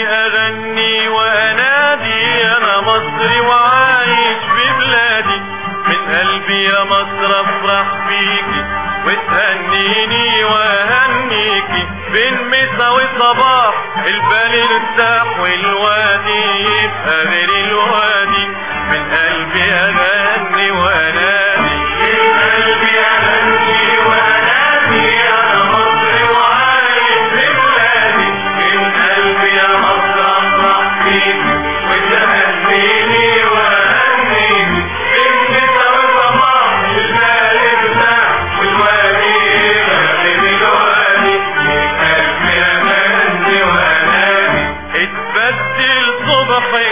اغني وانادي انا مصري وعايش في بلادي من قلبي يا مصر افرح بيكي وتهنيني واهنيكي بين مسا وصباح البال يرتاح والوادي يبقى غير الوادي من قلبي اغني وانادي من قلبي اغني وانادي انا مصري وعايش في بلادي من قلبي يا مصر افرح بيكي وتهنيني واهنيكي بين مسا وصباح البال يرتاح والوادي يبقى غير الوادي من قلبي اغني وانادي اتبدل صبحي